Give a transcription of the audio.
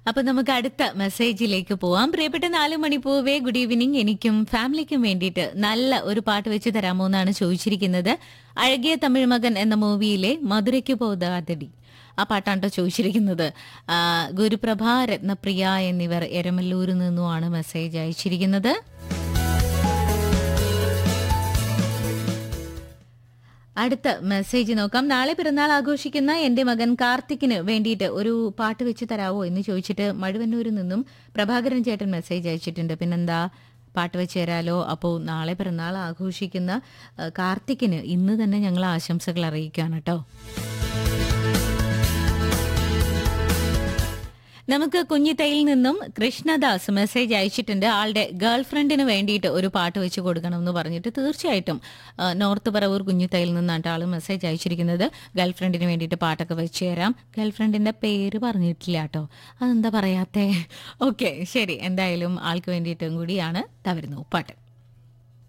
അപ്പൊ നമുക്ക് അടുത്ത മെസ്സേജിലേക്ക് പോവാം പ്രിയപ്പെട്ട നാല് മണിപ്പൂവേ ഗുഡ് ഈവനിങ് എനിക്കും ഫാമിലിക്കും വേണ്ടിയിട്ട് നല്ല ഒരു പാട്ട് വെച്ച് തരാമോ എന്നാണ് ചോദിച്ചിരിക്കുന്നത് അഴകിയ തമിഴ് മകൻ എന്ന മൂവിയിലെ മധുരയ്ക്ക് പോകാതടി ആ പാട്ടാണ് ട്ടോ ചോദിച്ചിരിക്കുന്നത് ആ, ഗുരുപ്രഭ രത്നപ്രിയ എന്നിവർ എരമല്ലൂരിൽ നിന്നുമാണ് മെസ്സേജ് അയച്ചിരിക്കുന്നത് അടുത്ത മെസ്സേജ് നോക്കാം നാളെ പിറന്നാൾ ആഘോഷിക്കുന്ന എന്റെ മകൻ കാർത്തിക്കിന് വേണ്ടിയിട്ട് ഒരു പാട്ട് വെച്ച് തരാവോ എന്ന് ചോദിച്ചിട്ട് മഴുവന്നൂരിൽ നിന്നും പ്രഭാകരൻ ചേട്ടൻ മെസ്സേജ് അയച്ചിട്ടുണ്ട് പിന്നെന്താ പാട്ട് വെച്ച് തരാലോ അപ്പോൾ നാളെ പിറന്നാൾ ആഘോഷിക്കുന്ന ആ, കാർത്തിക്കിന് ഇന്ന് തന്നെ ഞങ്ങൾ ആശംസകൾ അറിയിക്കുകയാണ് കേട്ടോ നമുക്ക് കുഞ്ഞിത്തയിൽ നിന്നും കൃഷ്ണദാസ് മെസ്സേജ് അയച്ചിട്ടുണ്ട് ആളുടെ ഗേൾ ഫ്രണ്ടിന് വേണ്ടിയിട്ട് ഒരു പാട്ട് വെച്ച് കൊടുക്കണം എന്ന് പറഞ്ഞിട്ട് തീർച്ചയായിട്ടും ആ, നോർത്ത് പറവൂർ കുഞ്ഞിത്തയിൽ നിന്നാണ് ആൾ മെസ്സേജ് അയച്ചിരിക്കുന്നത് ഗേൾ ഫ്രണ്ടിന് വേണ്ടിയിട്ട് പാട്ടൊക്കെ വെച്ച് തരാം ഗേൾ ഫ്രണ്ടിന്റെ പേര് പറഞ്ഞിട്ടില്ല കേട്ടോ അതെന്താ പറയാത്തേ ഓക്കെ ശരി എന്തായാലും ആൾക്ക് വേണ്ടിയിട്ടും കൂടിയാണ് തവരുന്നു പാട്ട്